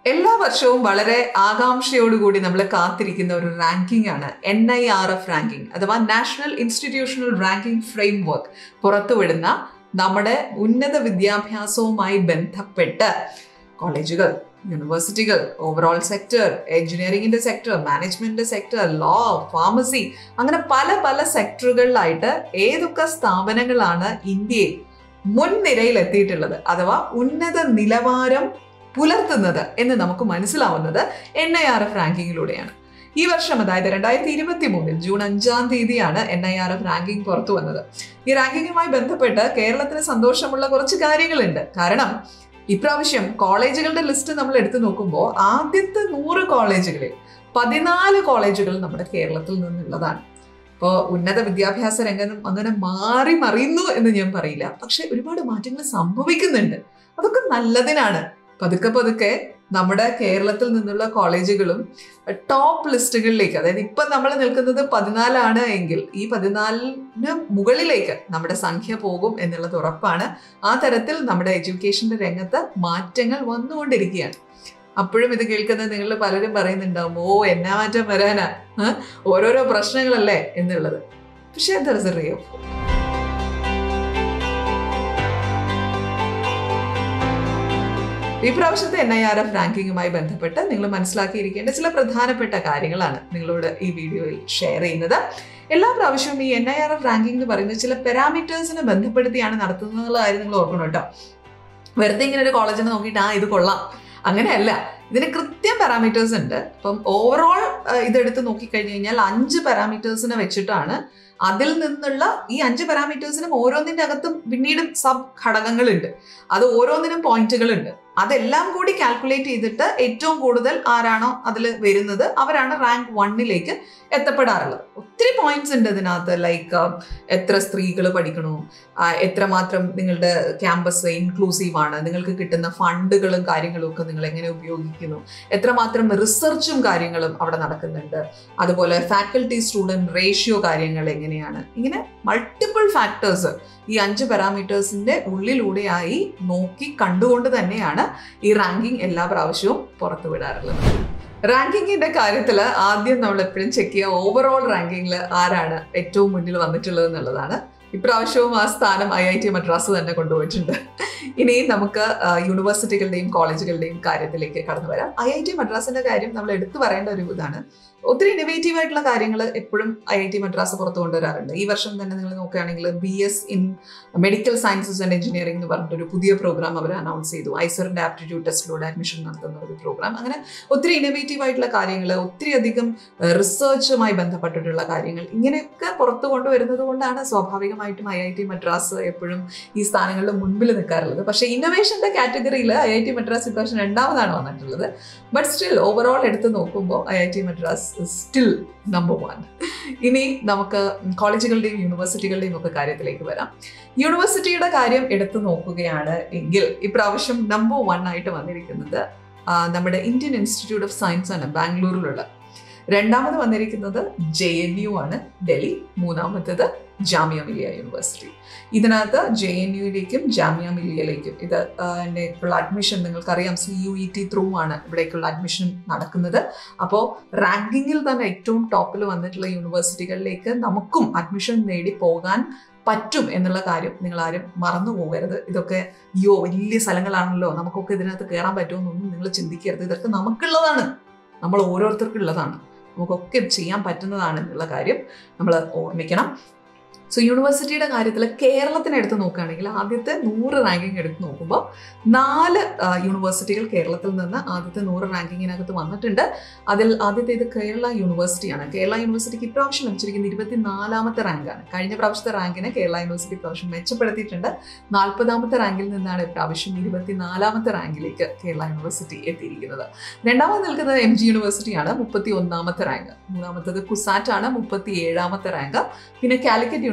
എല്ലാ വർഷവും വളരെ ആകാംക്ഷയോടുകൂടി നമ്മൾ കാത്തിരിക്കുന്ന ഒരു റാങ്കിംഗ് ആണ് N I R F ranking അഥവാ നാഷണൽ ഇൻസ്റ്റിറ്റ്യൂഷണൽ റാങ്കിംഗ് ഫ്രെയിംവർക്ക് പുറത്തുവിടുന്ന നമ്മുടെ ഉന്നത വിദ്യാഭ്യാസവുമായി ബന്ധപ്പെട്ട് കോളേജുകൾ യൂണിവേഴ്സിറ്റികൾ ഓവറോൾ സെക്ടർ എഞ്ചിനീയറിംഗിന്റെ സെക്ടർ മാനേജ്മെന്റിന്റെ സെക്ടർ ലോ ഫാർമസി അങ്ങനെ പല പല സെക്ടറുകളിലായിട്ട് ഏതൊക്കെ സ്ഥാപനങ്ങളാണ് ഇന്ത്യയിൽ മുൻനിരയിൽ എത്തിയിട്ടുള്ളത് അഥവാ ഉന്നത നിലവാരം പുലർത്തുന്നത് എന്ന് നമുക്ക് മനസ്സിലാവുന്നത് എൻ ഐ ആർ എഫ് റാങ്കിങ്ങിലൂടെയാണ് ഈ വർഷം അതായത് രണ്ടായിരത്തി ഇരുപത്തി മൂന്നിൽ ജൂൺ അഞ്ചാം തീയതിയാണ് N I R F ranking പുറത്തു വന്നത് ഈ റാങ്കിങ്ങുമായി ബന്ധപ്പെട്ട് കേരളത്തിന് സന്തോഷമുള്ള കുറച്ച് കാര്യങ്ങളുണ്ട് കാരണം ഇപ്രാവശ്യം കോളേജുകളുടെ ലിസ്റ്റ് നമ്മൾ എടുത്തു നോക്കുമ്പോൾ ആദ്യത്തെ നൂറ് കോളേജുകളിൽ പതിനാല് കോളേജുകൾ നമ്മുടെ കേരളത്തിൽ നിന്നുള്ളതാണ് ഇപ്പോൾ ഉന്നത വിദ്യാഭ്യാസ രംഗം അങ്ങനെ മാറി മറിയുന്നു എന്ന് ഞാൻ പറയില്ല പക്ഷെ ഒരുപാട് മാറ്റങ്ങൾ സംഭവിക്കുന്നുണ്ട് അതൊക്കെ നല്ലതിനാണ് പതുക്കെ പതുക്കെ നമ്മുടെ കേരളത്തിൽ നിന്നുള്ള കോളേജുകളും ടോപ്പ് ലിസ്റ്റുകളിലേക്ക് അതായത് ഇപ്പം നമ്മൾ നിൽക്കുന്നത് പതിനാലാണ് എങ്കിൽ ഈ പതിനാലിന് മുകളിലേക്ക് നമ്മുടെ സംഖ്യ പോകും എന്നുള്ളത് ഉറപ്പാണ് ആ തരത്തിൽ നമ്മുടെ എഡ്യൂക്കേഷന്റെ രംഗത്ത് മാറ്റങ്ങൾ വന്നുകൊണ്ടിരിക്കുകയാണ് അപ്പോഴും ഇത് കേൾക്കുന്ന നിങ്ങൾ പലരും പറയുന്നുണ്ടാവും ഓ എന്നാ മാറ്റം വരാനാ ഓരോരോ പ്രശ്നങ്ങളല്ലേ എന്നുള്ളത് പക്ഷേ there is a ray of ഈ പ്രാവശ്യത്തെ എൻ ഐ ആർ എഫ് റാങ്കിങ്ങുമായി ബന്ധപ്പെട്ട് നിങ്ങൾ മനസ്സിലാക്കിയിരിക്കേണ്ട ചില പ്രധാനപ്പെട്ട കാര്യങ്ങളാണ് നിങ്ങളോട് ഈ വീഡിയോയിൽ ഷെയർ ചെയ്യുന്നത് എല്ലാ പ്രാവശ്യവും ഈ N I R F ranking എന്ന് പറയുന്നത് ചില പാരാമീറ്റേഴ്സിനെ ബന്ധപ്പെടുത്തിയാണ് നടത്തുന്നുള്ള കാര്യം നിങ്ങൾ ഓർക്കണം കേട്ടോ വെറുതെ ഇങ്ങനെ ഒരു കോളേജിനെ നോക്കിയിട്ട് ആ ഇത് കൊള്ളാം അങ്ങനെയല്ല ഇതിന് കൃത്യം പാരാമീറ്റേഴ്സ് ഉണ്ട് അപ്പം ഓവറോൾ ഇതെടുത്ത് നോക്കിക്കഴിഞ്ഞ് കഴിഞ്ഞാൽ അഞ്ച് പാരാമീറ്റേഴ്സിനെ വെച്ചിട്ടാണ് അതിൽ നിന്നുള്ള ഈ അഞ്ച് പാരാമീറ്റേഴ്സിനും ഓരോന്നിൻ്റെ അകത്തും പിന്നീട് സബ് ഘടകങ്ങളുണ്ട് അത് ഓരോന്നിനും പോയിന്റുകളുണ്ട് അതെല്ലാം കൂടി കാൽക്കുലേറ്റ് ചെയ്തിട്ട് ഏറ്റവും കൂടുതൽ ആരാണോ അതിൽ വരുന്നത് അവരാണ് റാങ്ക് വണ്ണിലേക്ക് എത്തപ്പെടാറുള്ളത് ഒത്തിരി പോയിന്റ്സ് ഉണ്ട് ഇതിനകത്ത് ലൈക്ക് എത്ര സ്ത്രീകൾ പഠിക്കണു എത്രമാത്രം നിങ്ങളുടെ ക്യാമ്പസ് ഇൻക്ലൂസീവ് ആണ് നിങ്ങൾക്ക് കിട്ടുന്ന ഫണ്ടുകളും കാര്യങ്ങളും ഒക്കെ നിങ്ങൾ എങ്ങനെ ഉപയോഗിക്കുന്നു എത്രമാത്രം റിസർച്ചും കാര്യങ്ങളും അവിടെ നടക്കുന്നുണ്ട് അതുപോലെ ഫാക്കൽറ്റി സ്റ്റുഡൻറ് റേഷ്യോ കാര്യങ്ങൾ എങ്ങനെയാണ് ഇങ്ങനെ മൾട്ടിപ്പിൾ ഫാക്ടേഴ്സ് ഈ അഞ്ച് പാരാമീറ്റേഴ്സിന്റെ ഉള്ളിലൂടെയായി നോക്കി കണ്ടുകൊണ്ട് തന്നെയാണ് ഈ റാങ്കിങ് എല്ലാ പ്രാവശ്യവും പുറത്തുവിടാറുള്ളത് റാങ്കിങ്ങിന്റെ കാര്യത്തിൽ ആദ്യം നമ്മൾ എപ്പോഴും ചെക്ക് ചെയ്യുക ഓവറോൾ റാങ്കിങ്ങിൽ ആരാണ് ഏറ്റവും മുന്നിൽ വന്നിട്ടുള്ളത് എന്നുള്ളതാണ് ഇപ്രാവശ്യവും ആ സ്ഥാനം ഐ ഐ ടി മദ്രാസ് തന്നെ കൊണ്ടുപോയിട്ടുണ്ട് ഇനി നമുക്ക് യൂണിവേഴ്സിറ്റികളുടെയും കോളേജുകളുടെയും കാര്യത്തിലേക്ക് കടന്നു വരാം ഐ ഐ ടി മദ്രാസിന്റെ കാര്യം നമ്മൾ എടുത്തു പറയേണ്ട ഒരു ഇതാണ് ഒത്തിരി ഇന്നോവേറ്റീവ് ആയിട്ടുള്ള കാര്യങ്ങൾ എപ്പോഴും ഐ ഐ ടി മദ്രാസ് പുറത്തു കൊണ്ടുവരാറുണ്ട് ഈ വർഷം തന്നെ നിങ്ങൾ നോക്കുകയാണെങ്കിൽ B S in medical sciences and engineering എന്ന് പറഞ്ഞിട്ടൊരു പുതിയ പ്രോഗ്രാം അവർ അനൗൺസ് ചെയ്തു ഐസറിന്റെ ആപ്റ്റിറ്റ്യൂഡ് ടെസ്റ്റിലൂടെ അഡ്മിഷൻ നടത്തുന്ന ഒരു പ്രോഗ്രാം അങ്ങനെ ഒത്തിരി ഇന്നോവേറ്റീവ് ആയിട്ടുള്ള കാര്യങ്ങൾ ഒത്തിരി അധികം റിസർച്ചുമായി ബന്ധപ്പെട്ടിട്ടുള്ള കാര്യങ്ങൾ ഇങ്ങനെയൊക്കെ പുറത്തു കൊണ്ടുവരുന്നത് കൊണ്ടാണ് സ്വാഭാവികമായിട്ടും ഐ ഐ ടി മദ്രാസ് എപ്പോഴും ഈ സ്ഥാനങ്ങളിൽ മുൻപിൽ നിൽക്കാറുള്ളത് പക്ഷേ ഇന്നോവേഷന്റെ കാറ്റഗറിയിൽ ഐ ഐ ടി മദ്രാസ് ഇപ്രാവശ്യം രണ്ടാമതാണ് വന്നിട്ടുള്ളത് ബട്ട് സ്റ്റിൽ ഓവറോൾ എടുത്ത് നോക്കുമ്പോൾ I I T Madras still number one ഇനി നമുക്ക് കോളേജുകളുടെയും യൂണിവേഴ്സിറ്റികളുടെയും ഒക്കെ കാര്യത്തിലേക്ക് വരാം യൂണിവേഴ്സിറ്റിയുടെ കാര്യം എടുത്തു നോക്കുകയാണ് എങ്കിൽ ഇപ്രാവശ്യം നമ്പർ വൺ ആയിട്ട് വന്നിരിക്കുന്നത് നമ്മുടെ ഇന്ത്യൻ ഇൻസ്റ്റിറ്റ്യൂട്ട് ഓഫ് സയൻസ് ആണ് ബാംഗ്ലൂരിലുള്ള രണ്ടാമത് വന്നിരിക്കുന്നത് ജെ എൻ യു ആണ് ഡൽഹി മൂന്നാമത്തേത് ജാമിയ മിലിയ യൂണിവേഴ്സിറ്റി ഇതിനകത്ത് ജെ എൻ യുയിലേക്കും ജാമിയ മിലിയയിലേക്കും ഇത് ഉള്ള അഡ്മിഷൻ നിങ്ങൾക്കറിയാം C U E T through ആണ് ഇവിടേക്കുള്ള അഡ്മിഷൻ നടക്കുന്നത് അപ്പോൾ റാങ്കിങ്ങിൽ തന്നെ ഏറ്റവും ടോപ്പിൽ വന്നിട്ടുള്ള യൂണിവേഴ്സിറ്റികളിലേക്ക് നമുക്കും അഡ്മിഷൻ നേടി പോകാൻ പറ്റും എന്നുള്ള കാര്യം നിങ്ങൾ ആരും മറന്നു പോകരുത് ഇതൊക്കെ അയ്യോ വലിയ സ്ഥലങ്ങളാണല്ലോ നമുക്കൊക്കെ ഇതിനകത്ത് കയറാൻ പറ്റുമെന്നൊന്നും നിങ്ങൾ ചിന്തിക്കരുത് ഇതൊക്കെ നമുക്കുള്ളതാണ് നമ്മൾ ഓരോരുത്തർക്കും ഉള്ളതാണ് നമുക്കൊക്കെ ചെയ്യാൻ പറ്റുന്നതാണ് എന്നുള്ള കാര്യം നമ്മൾ ഓർമ്മിക്കണം സോ യൂണിവേഴ്സിറ്റിയുടെ കാര്യത്തിൽ കേരളത്തിന് എടുത്ത് നോക്കുകയാണെങ്കിൽ ആദ്യത്തെ നൂറ് റാങ്കിങ് എടുത്ത് നോക്കുമ്പോൾ നാല് യൂണിവേഴ്സിറ്റികൾ കേരളത്തിൽ നിന്ന് ആദ്യത്തെ നൂറ് റാങ്കിങ്ങിനകത്ത് വന്നിട്ടുണ്ട് അതിൽ ആദ്യത്തെ ഇത് കേരള യൂണിവേഴ്സിറ്റിയാണ് കേരള യൂണിവേഴ്സിറ്റിക്ക് ഇപ്രാവശ്യം ലഭിച്ചിരിക്കുന്ന ഇരുപത്തിനാലാമത്തെ റാങ്കാണ് കഴിഞ്ഞ പ്രാവശ്യത്തെ റാങ്കിനെ കേരള യൂണിവേഴ്സിറ്റി ഇപ്രാവശ്യം മെച്ചപ്പെടുത്തിയിട്ടുണ്ട് നാൽപ്പതാമത്തെ റാങ്കിൽ നിന്നാണ് ഇപ്രാവശ്യം ഇരുപത്തിനാലാമത്തെ റാങ്കിലേക്ക് കേരള യൂണിവേഴ്സിറ്റി എത്തിയിരിക്കുന്നത് രണ്ടാമത് നിൽക്കുന്നത് എം ജി യൂണിവേഴ്സിറ്റിയാണ് മുപ്പത്തി ഒന്നാമത്തെ റാങ്ക് മൂന്നാമത്തത് കുസാറ്റ് ആണ് മുപ്പത്തി ഏഴാമത്തെ റാങ്ക് പിന്നെ കാലിക്കറ്റ്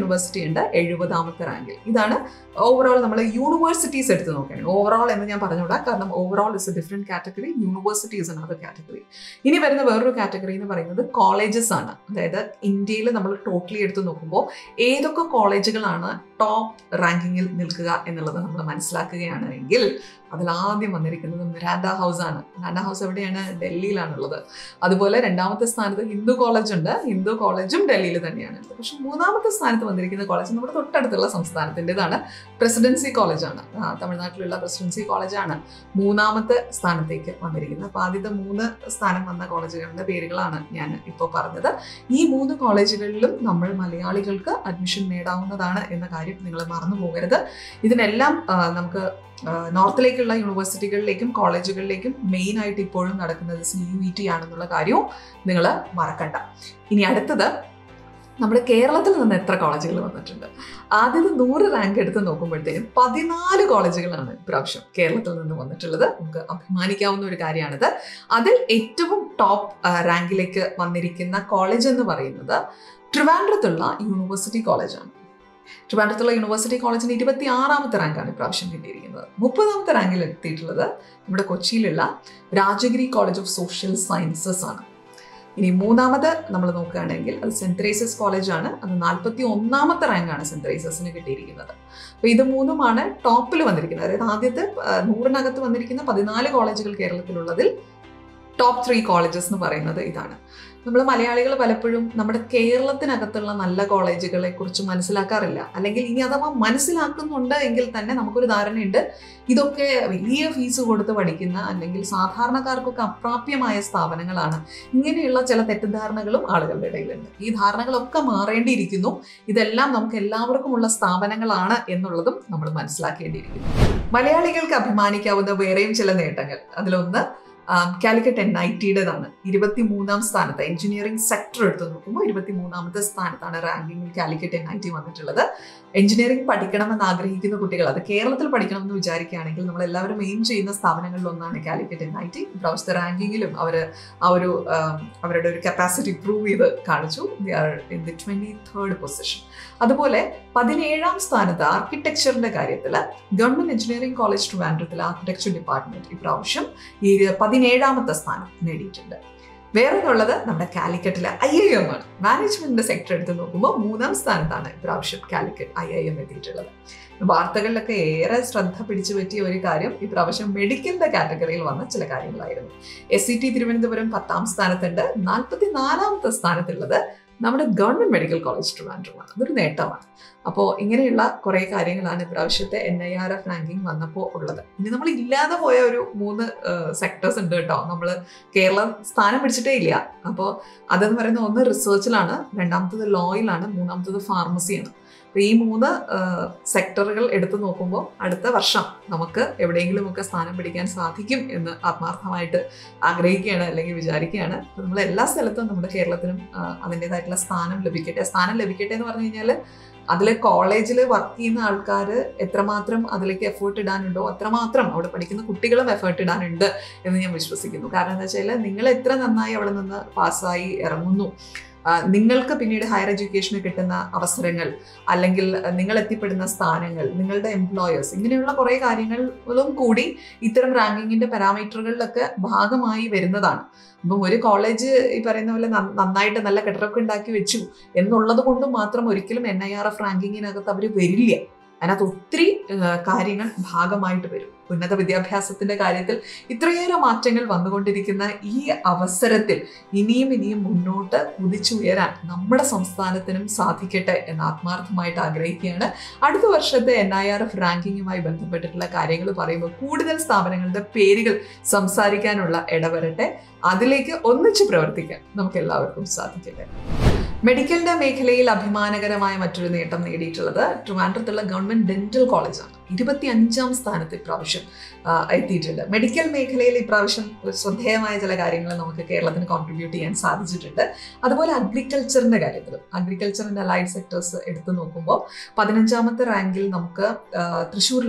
യൂണിവേഴ്സിറ്റി ഉണ്ട് എഴുപതാമത്തെ റാങ്കിൽ ഇതാണ് ഓവറോൾ നമ്മൾ യൂണിവേഴ്സിറ്റീസ് എടുത്ത് നോക്കുകയാണ് ഓവറോൾ എന്ന് ഞാൻ പറഞ്ഞുകൂടാ കാരണം overall is a different category university is another category ഇനി വരുന്ന വേറൊരു കാറ്റഗറി എന്ന് പറയുന്നത് കോളേജസ് ആണ് അതായത് ഇന്ത്യയിൽ നമ്മൾ ടോട്ടലി എടുത്ത് നോക്കുമ്പോൾ ഏതൊക്കെ കോളേജുകളാണ് ടോപ്പ് റാങ്കിങ്ങിൽ നിൽക്കുക എന്നുള്ളത് നമ്മൾ മനസ്സിലാക്കുകയാണെങ്കിൽ അതിലാദ്യം വന്നിരിക്കുന്നത് മിറാൻഡ ഹൗസ് ആണ് മിറാൻഡ ഹൗസ് എവിടെയാണ് ഡൽഹിയിലാണുള്ളത് അതുപോലെ രണ്ടാമത്തെ സ്ഥാനത്ത് ഹിന്ദു കോളേജ് ഉണ്ട് ഹിന്ദു കോളേജും ഡൽഹിയിൽ തന്നെയാണ് ഉള്ളത് പക്ഷെ മൂന്നാമത്തെ സ്ഥാനത്ത് വന്നിരിക്കുന്ന കോളേജ് നമ്മുടെ തൊട്ടടുത്തുള്ള സംസ്ഥാനത്തിൻ്റെതാണ് പ്രസിഡൻസി കോളേജാണ് ആ, തമിഴ്നാട്ടിലുള്ള പ്രസിഡൻസി കോളേജാണ് മൂന്നാമത്തെ സ്ഥാനത്തേക്ക് വന്നിരിക്കുന്നത് അപ്പോൾ ആദ്യത്തെ മൂന്ന് സ്ഥാനം വന്ന കോളേജുകളുടെ പേരുകളാണ് ഞാൻ ഇപ്പോൾ പറഞ്ഞത് ഈ മൂന്ന് കോളേജുകളിലും നമ്മൾ മലയാളികൾക്ക് അഡ്മിഷൻ നേടാവുന്നതാണ് എന്ന കാര്യം നിങ്ങൾ മറന്നു പോകരുത് ഇതിനെല്ലാം ആ, നമുക്ക് ആ, നോർത്തിലേക്കുള്ള യൂണിവേഴ്സിറ്റികളിലേക്കും കോളേജുകളിലേക്കും മെയിൻ ആയിട്ട് ഇപ്പോഴും നടക്കുന്നത് സി യു ഇ ടി ആണെന്നുള്ള കാര്യവും നിങ്ങൾ മറക്കണ്ട ഇനി അടുത്തത് നമ്മുടെ കേരളത്തിൽ നിന്ന് എത്ര കോളേജുകൾ വന്നിട്ടുണ്ട് ആദ്യത്തെ നൂറ് റാങ്ക് എടുത്ത് നോക്കുമ്പോഴത്തേക്കും പതിനാല് കോളേജുകളാണ് ഇപ്രാവശ്യം കേരളത്തിൽ നിന്ന് വന്നിട്ടുള്ളത് നമുക്ക് അഭിമാനിക്കാവുന്ന ഒരു കാര്യമാണിത് അതിൽ ഏറ്റവും ടോപ്പ് റാങ്കിലേക്ക് വന്നിരിക്കുന്ന കോളേജ് എന്ന് പറയുന്നത് ട്രിവാൻഡ്രത്തുള്ള യൂണിവേഴ്സിറ്റി കോളേജാണ് ട്രിവാൻഡ്രത്തുള്ള യൂണിവേഴ്സിറ്റി കോളേജിന് ഇരുപത്തി ആറാമത്തെ റാങ്കാണ് ഇപ്രാവശ്യം കിട്ടിയിരിക്കുന്നത് മുപ്പതാമത്തെ റാങ്കിൽ എത്തിയിട്ടുള്ളത് നമ്മുടെ കൊച്ചിയിലുള്ള Rajagiri college of social sciences ആണ് ഇനി മൂന്നാമത് നമ്മൾ നോക്കുകയാണെങ്കിൽ അത് സെന്റ് തെരേസസ് കോളേജാണ് അത് നാൽപ്പത്തി ഒന്നാമത്തെ റാങ്കാണ് സെന്റ് തെരേസസിന് കിട്ടിയിരിക്കുന്നത് അപ്പോൾ ഇത് മൂന്നുമാണ് ടോപ്പിൽ വന്നിരിക്കുന്നത് അതായത് ആദ്യത്തെ ആ, നൂറിനകത്ത് വന്നിരിക്കുന്ന പതിനാല് കോളേജുകൾ കേരളത്തിലുള്ളതിൽ ടോപ്പ് ത്രീ കോളേജസ് എന്ന് പറയുന്നത് ഇതാണ് നമ്മൾ മലയാളികൾ പലപ്പോഴും നമ്മുടെ കേരളത്തിനകത്തുള്ള നല്ല കോളേജുകളെ കുറിച്ച് മനസ്സിലാക്കാറില്ല അല്ലെങ്കിൽ ഇനി അഥവാ മനസ്സിലാക്കുന്നുണ്ട് എങ്കിൽ തന്നെ നമുക്കൊരു ധാരണയുണ്ട് ഇതൊക്കെ വലിയ ഫീസ് കൊടുത്ത് പഠിക്കുന്ന അല്ലെങ്കിൽ സാധാരണക്കാർക്കൊക്കെ അപ്രാപ്യമായ സ്ഥാപനങ്ങളാണ് ഇങ്ങനെയുള്ള ചില തെറ്റിദ്ധാരണകളും ആളുകളുടെ ഇടയിലുണ്ട് ഈ ധാരണകളൊക്കെ മാറേണ്ടിയിരിക്കുന്നു ഇതെല്ലാം നമുക്ക് എല്ലാവർക്കുമുള്ള സ്ഥാപനങ്ങളാണ് എന്നുള്ളതും നമ്മൾ മനസ്സിലാക്കേണ്ടിയിരിക്കുന്നു മലയാളികൾക്ക് അഭിമാനിക്കാവുന്ന വേറെയും ചില നേട്ടങ്ങൾ അതിലൊന്ന് കാലിക്കറ്റ് എൻ ഐ ടിയുടേതാണ് ഇരുപത്തി മൂന്നാം സ്ഥാനത്ത് എഞ്ചിനീയറിംഗ് സെക്ടർ എടുത്ത് നോക്കുമ്പോൾ ഇരുപത്തി മൂന്നാമത്തെ സ്ഥാനത്താണ് റാങ്കിങ്ങിൽ കാലിക്കറ്റ് എൻ ഐ ടി വന്നിട്ടുള്ളത് എഞ്ചിനീയറിംഗ് പഠിക്കണമെന്ന് ആഗ്രഹിക്കുന്ന കുട്ടികൾ അത് കേരളത്തിൽ പഠിക്കണമെന്ന് വിചാരിക്കുകയാണെങ്കിൽ നമ്മൾ എല്ലാവരും എയിം ചെയ്യുന്ന സ്ഥാപനങ്ങളിൽ ഒന്നാണ് കാലിക്കറ്റ് എൻ ഐ ടി ഇപ്രാവശ്യത്തെ റാങ്കിങ്ങിലും അവർ ആ ഒരു ആം, അവരുടെ ഒരു കപ്പാസിറ്റി പ്രൂവ് ചെയ്ത് കാണിച്ചു they are in the twenty third position അതുപോലെ പതിനേഴാം സ്ഥാനത്ത് ആർക്കിടെക്ചറിന്റെ കാര്യത്തിൽ ഗവൺമെന്റ് എഞ്ചിനീയറിംഗ് കോളേജ് ട്രിവാൻഡ്രത്തിൽ ആർക്കിടെക്ചർ ഡിപ്പാർട്ട്മെന്റ് ഇപ്രാവശ്യം ഈ പതിനേഴാമത്തെ സ്ഥാനം നേടിയിട്ടുണ്ട് വേറെ ഉള്ളത് നമ്മുടെ കാലിക്കറ്റിലെ ഐ ഐ എം ആണ് മാനേജ്മെന്റിന്റെ സെക്ടർ എടുത്ത് നോക്കുമ്പോൾ മൂന്നാം സ്ഥാനത്താണ് ഇപ്രാവശ്യം കാലിക്കറ്റ് ഐ ഐ എം എത്തിയിട്ടുള്ളത് വാർത്തകളിലൊക്കെ ഏറെ ശ്രദ്ധ പിടിച്ചു പറ്റിയ ഒരു കാര്യം ഇപ്രാവശ്യം മെഡിക്കലിന്റെ കാറ്റഗറിയിൽ വന്ന ചില കാര്യങ്ങളായിരുന്നു എസ് സി ടി തിരുവനന്തപുരം പത്താം സ്ഥാനത്തുണ്ട് നാൽപ്പത്തി നാലാമത്തെ സ്ഥാനത്തുള്ളത് നമ്മുടെ ഗവൺമെന്റ് മെഡിക്കൽ കോളേജ് ട്രിവാൻഡ്രമാണ് അതൊരു നേട്ടമാണ് അപ്പോൾ ഇങ്ങനെയുള്ള കുറേ കാര്യങ്ങളാണ് ഇപ്രാവശ്യത്തെ N I R F ranking വന്നപ്പോൾ ഉള്ളത് ഇനി നമ്മൾ ഇല്ലാതെ പോയ ഒരു മൂന്ന് സെക്ടേഴ്സ് ഉണ്ട് കേട്ടോ നമ്മൾ കേരളം സ്ഥാനം പിടിച്ചിട്ടേ ഇല്ല അപ്പോൾ അതെന്ന് പറയുന്നത് ഒന്ന് റിസർച്ചിലാണ് രണ്ടാമത്തത് ലോയിലാണ് മൂന്നാമത്തത് ഫാർമസിയാണ് അപ്പോൾ ഈ മൂന്ന് സെക്ടറുകൾ എടുത്തു നോക്കുമ്പോൾ അടുത്ത വർഷം നമുക്ക് എവിടെയെങ്കിലുമൊക്കെ സ്ഥാനം പിടിക്കാൻ സാധിക്കും എന്ന് ആത്മാർത്ഥമായിട്ട് ആഗ്രഹിക്കുകയാണ് അല്ലെങ്കിൽ വിചാരിക്കുകയാണ് അപ്പോൾ നമ്മൾ എല്ലാ സ്ഥലത്തും നമ്മുടെ കേരളത്തിനും ആ, അതിൻ്റെതായിട്ടുള്ള സ്ഥാനം ലഭിക്കട്ടെ സ്ഥാനം ലഭിക്കട്ടെ എന്ന് പറഞ്ഞു കഴിഞ്ഞാൽ അതിലെ കോളേജിൽ വർക്ക് ചെയ്യുന്ന ആൾക്കാർ എത്രമാത്രം അതിലേക്ക് എഫേർട്ട് ഇടാനുണ്ടോ അത്രമാത്രം അവിടെ പഠിക്കുന്ന കുട്ടികളും എഫേർട്ട് ഇടാനുണ്ട് എന്ന് ഞാൻ വിശ്വസിക്കുന്നു കാരണം എന്താ വെച്ചാൽ നിങ്ങൾ എത്ര നന്നായി അവിടെ നിന്ന് പാസ്സായി ഇറങ്ങുന്നു ആ, നിങ്ങൾക്ക് പിന്നീട് ഹയർ എഡ്യൂക്കേഷന് കിട്ടുന്ന അവസരങ്ങൾ അല്ലെങ്കിൽ നിങ്ങൾ എത്തിപ്പെടുന്ന സ്ഥാനങ്ങൾ നിങ്ങളുടെ എംപ്ലോയേഴ്സ് ഇങ്ങനെയുള്ള കുറേ കാര്യങ്ങളും കൂടി ഇത്തരം റാങ്കിങ്ങിന്റെ പാരാമീറ്ററുകളിലൊക്കെ ഭാഗമായി വരുന്നതാണ് അപ്പം ഒരു കോളേജ് ഈ പറയുന്ന പോലെ നന്ന- നന്നായിട്ട് നല്ല കെട്ടിടമൊക്കെ ഉണ്ടാക്കി വെച്ചു എന്നുള്ളത് കൊണ്ട് മാത്രം ഒരിക്കലും എൻ ഐ ആർ എഫ് റാങ്കിങ്ങിനകത്ത് അവർ വരില്ല അതിനകത്ത് ഒത്തിരി ആ, കാര്യങ്ങൾ ഭാഗമായിട്ട് വരും ഉന്നത വിദ്യാഭ്യാസത്തിന്റെ കാര്യത്തിൽ ഇത്രയേറെ മാറ്റങ്ങൾ വന്നുകൊണ്ടിരിക്കുന്ന ഈ അവസരത്തിൽ ഇനിയും ഇനിയും മുന്നോട്ട് കുതിച്ചുയരാൻ നമ്മുടെ സംസ്ഥാനത്തിനും സാധിക്കട്ടെ എന്ന് ആത്മാർത്ഥമായിട്ട് ആഗ്രഹിക്കുകയാണ് അടുത്ത വർഷത്തെ എൻ ഐ ആർ എഫ് റാങ്കിങ്ങുമായി ബന്ധപ്പെട്ടിട്ടുള്ള കാര്യങ്ങൾ പറയുമ്പോൾ കൂടുതൽ സ്ഥാപനങ്ങളുടെ പേരുകൾ സംസാരിക്കാനുള്ള ഇടവരട്ടെ അതിലേക്ക് ഒന്നിച്ച് പ്രവർത്തിക്കാൻ നമുക്ക് എല്ലാവർക്കും സാധിക്കട്ടെ മെഡിക്കലിന്റെ മേഖലയിൽ അഭിമാനകരമായ മറ്റൊരു നേട്ടം നേടിയിട്ടുള്ളത് ട്രിവാൻഡ്രത്തുള്ള ഗവൺമെന്റ് ഡെന്റൽ കോളേജാണ് ഇരുപത്തി അഞ്ചാം സ്ഥാനത്ത് ഇപ്രാവശ്യം ആ, എത്തിയിട്ടുണ്ട് മെഡിക്കൽ മേഖലയിൽ ഇപ്രാവശ്യം ഒരു ശ്രദ്ധേയമായ ചില കാര്യങ്ങൾ നമുക്ക് കേരളത്തിന് കോൺട്രിബ്യൂട്ട് ചെയ്യാൻ സാധിച്ചിട്ടുണ്ട് അതുപോലെ അഗ്രികൾച്ചറിന്റെ കാര്യത്തിലും അഗ്രികൾച്ചറിന്റെ അലൈഡ് സെക്ടേഴ്സ് എടുത്തു നോക്കുമ്പോൾ പതിനഞ്ചാമത്തെ റാങ്കിൽ നമുക്ക് ആ, തൃശ്ശൂരിലുള്ള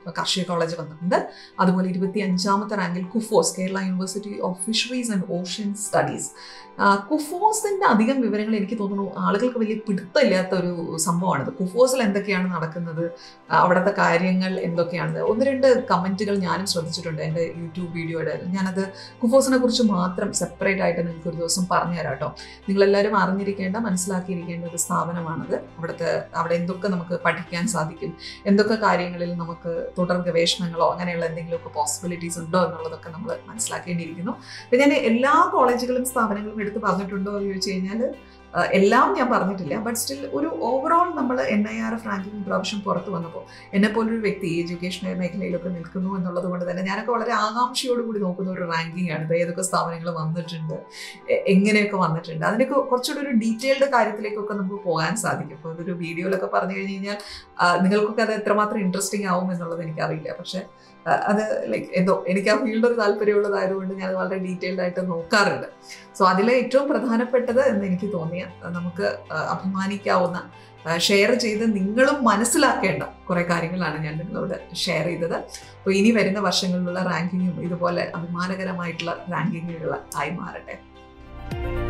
കാർഷിക കോളേജ് വന്നിട്ടുണ്ട് അതുപോലെ ഇരുപത്തി അഞ്ചാമത്തെ റാങ്കിൽ KUFOS Kerala university of fisheries and ocean studies കുഫോസിന്റെ അധികം വിവരങ്ങൾ എനിക്ക് തോന്നുന്നു ആളുകൾക്ക് വലിയ പിടുത്തമില്ലാത്ത ഒരു സംഭവമാണിത് കുഫോസിൽ എന്തൊക്കെയാണ് നടക്കുന്നത് ആ, അവിടുത്തെ കാര്യങ്ങൾ എന്തൊക്കെയാണ് ഒന്ന് രണ്ട് കമന്റുകൾ ഞാനും ശ്രദ്ധിച്ചിട്ടുണ്ട് എൻ്റെ യൂട്യൂബ് വീഡിയോയുടെ ഞാനത് കുഫോസിനെ കുറിച്ച് മാത്രം സെപ്പറേറ്റ് ആയിട്ട് നിങ്ങൾക്ക് ഒരു ദിവസം പറഞ്ഞു തരാം കേട്ടോ നിങ്ങളെല്ലാവരും അറിഞ്ഞിരിക്കേണ്ട മനസ്സിലാക്കിയിരിക്കേണ്ട ഒരു സ്ഥാപനമാണത് അവിടുത്തെ അവിടെ എന്തൊക്കെ നമുക്ക് പഠിക്കാൻ സാധിക്കും എന്തൊക്കെ കാര്യങ്ങളിൽ നമുക്ക് തുടർ ഗവേഷണങ്ങളോ അങ്ങനെയുള്ള എന്തെങ്കിലുമൊക്കെ പോസിബിലിറ്റീസ് ഉണ്ടോ എന്നുള്ളതൊക്കെ നമ്മൾ മനസ്സിലാക്കേണ്ടിയിരിക്കുന്നു അപ്പം ഞാൻ എല്ലാ കോളേജുകളും സ്ഥാപനങ്ങളും എടുത്ത് പറഞ്ഞിട്ടുണ്ടോ എന്ന് ചോദിച്ചു കഴിഞ്ഞാൽ എല്ലാം ഞാൻ പറഞ്ഞിട്ടില്ല ബട്ട് സ്റ്റിൽ ഒരു ഓവറോൾ നമ്മൾ N I R F ranking പ്രാവശ്യം പുറത്ത് വന്നപ്പോൾ എന്നെ പോലൊരു വ്യക്തി എഡ്യൂക്കേഷൻ മേഖലയിലൊക്കെ നിൽക്കുന്നു എന്നുള്ളത് കൊണ്ട് തന്നെ ഞാനൊക്കെ വളരെ ആകാംക്ഷയോടുകൂടി നോക്കുന്ന ഒരു റാങ്കിങ് ആണ് ഇത് ഏതൊക്കെ സ്ഥാപനങ്ങൾ വന്നിട്ടുണ്ട് എ- എങ്ങനെയൊക്കെ വന്നിട്ടുണ്ട് അതിനൊക്കെ കുറച്ചുകൂടി ഒരു ഡീറ്റെയിൽഡ് കാര്യത്തിലേക്കൊക്കെ നമുക്ക് പോകാൻ സാധിക്കും ഇപ്പോൾ അതൊരു വീഡിയോയിലൊക്കെ പറഞ്ഞു കഴിഞ്ഞ് കഴിഞ്ഞാൽ ആ, നിങ്ങൾക്കൊക്കെ അത് എത്രമാത്രം ഇൻട്രസ്റ്റിംഗ് ആവും എന്നുള്ളത് എനിക്കറിയില്ല പക്ഷെ ആ, അത് ലൈക്ക് എന്തോ എനിക്ക് ആ ഫീൽഡ് ഒരു താല്പര്യമുള്ളതായതുകൊണ്ട് ഞാൻ വളരെ ഡീറ്റെയിൽഡ് ആയിട്ട് നോക്കാറുണ്ട് സോ അതിലെ ഏറ്റവും പ്രധാനപ്പെട്ടത് എന്ന് എനിക്ക് തോന്നിയ ആ, നമുക്ക് ആ, അഭിമാനിക്കാവുന്ന ഷെയർ ചെയ്ത് നിങ്ങളും മനസ്സിലാക്കേണ്ട കുറേ കാര്യങ്ങളാണ് ഞാൻ നിങ്ങളോട് ഷെയർ ചെയ്തത് അപ്പോൾ ഇനി വരുന്ന വർഷങ്ങളിലുള്ള റാങ്കിങ്ങും ഇതുപോലെ അഭിമാനകരമായിട്ടുള്ള റാങ്കിങ്ങുകൾ ആയി മാറട്ടെ